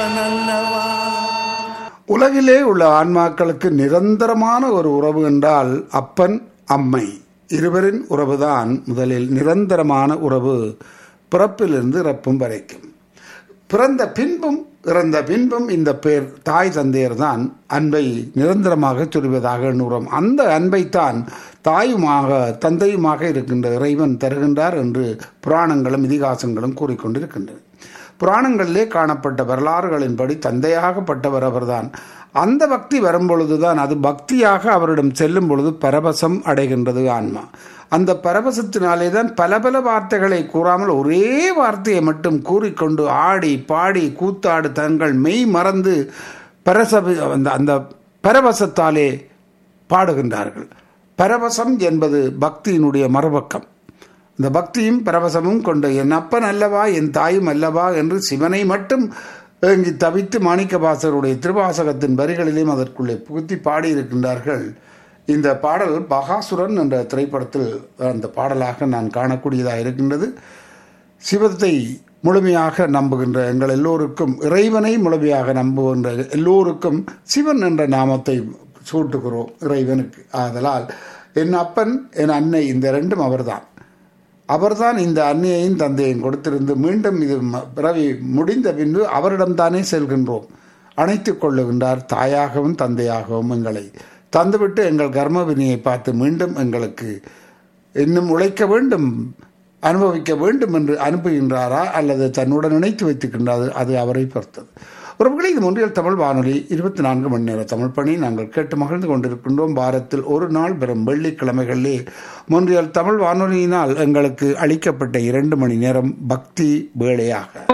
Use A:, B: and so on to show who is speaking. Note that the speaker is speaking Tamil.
A: உலகிலே உள்ள ஆன்மாக்களுக்கு நிரந்தரமான ஒரு உறவு என்றால் அப்பன் அம்மை இருவரின் உறவுதான் முதலில் நிரந்தரமான உறவு பிறப்பிலிருந்து இறப்பும் வரைக்கும் பிறந்த பின்பும் இறந்த பின்பும் இந்த பேர் தாய் தந்தையர் தான் அன்பை நிரந்தரமாக சொல்வதாக எண்ணுகிறோம் அந்த அன்பைத்தான் தாயுமாக தந்தையுமாக இருக்கின்ற இறைவன் தருகின்றார் என்று புராணங்களும் இதிகாசங்களும் கூறிக்கொண்டிருக்கின்றன புராணங்களிலே காணப்பட்ட வரலாறுகளின்படி தந்தையாகப்பட்டவர் அவர்தான் அந்த பக்தி வரும்பொழுதுதான் அது பக்தியாக அவரிடம் செல்லும் பொழுது பரவசம் அடைகின்றது ஆன்மா அந்த பரவசத்தினாலே தான் பல பல வார்த்தைகளை கூறாமல் ஒரே வார்த்தையை மட்டும் கூறிக்கொண்டு ஆடி பாடி கூத்தாடு தங்கள் மெய் மறந்து பரசப அந்த அந்த பரவசத்தாலே பாடுகின்றார்கள் பரவசம் என்பது பக்தியினுடைய மறுபக்கம் இந்த பக்தியும் பரவசமும் கொண்ட என் அப்பன் அல்லவா என் தாயும் அல்லவா என்று சிவனை மட்டும் ஏங்கி தவித்து மாணிக்கவாசருடைய திருவாசகத்தின் வரிகளிலும் அதற்குள்ளே புகுத்தி பாடியிருக்கின்றார்கள் இந்த பாடல் பகாசுரன் என்ற திரைப்படத்தில் அந்த பாடலாக நான் காணக்கூடியதாக இருக்கின்றது சிவத்தை முழுமையாக நம்புகின்ற எங்கள் எல்லோருக்கும் இறைவனை முழுமையாக நம்புகின்ற எல்லோருக்கும் சிவன் என்ற நாமத்தை சூட்டுகிறோம் இறைவனுக்கு ஆதலால் என் அப்பன் என் அன்னை இந்த ரெண்டும் அவர்தான் அவர்தான் இந்த அன்னையையும் தந்தையையும் கொடுத்திருந்து மீண்டும் இது பிறவி முடிந்த பின்பு அவரிடம்தானே செல்கின்றோம் அணைத்து கொள்ளுகின்றார் தாயாகவும் தந்தையாகவும் எங்களை தந்துவிட்டு எங்கள் கர்மவினியை பார்த்து மீண்டும் எங்களுக்கு இன்னும் உழைக்க வேண்டும் அனுபவிக்க வேண்டும் என்று அனுப்புகின்றாரா அல்லது தன்னுடன் இணைத்து வைத்துக்கின்றார் அது அவரை பொறுத்தது உறவுகளை இது ஒன்றியல் தமிழ் வானொலி இருபத்தி நான்கு மணி நேர தமிழ் பணி நாங்கள் கேட்டு மகிழ்ந்து கொண்டிருக்கின்றோம் வாரத்தில் ஒரு நாள் பெறும் வெள்ளிக்கிழமைகளிலே மொன்றியல் தமிழ் வானொலியினால் எங்களுக்கு அளிக்கப்பட்ட இரண்டு மணி நேரம் பக்தி வேளையாக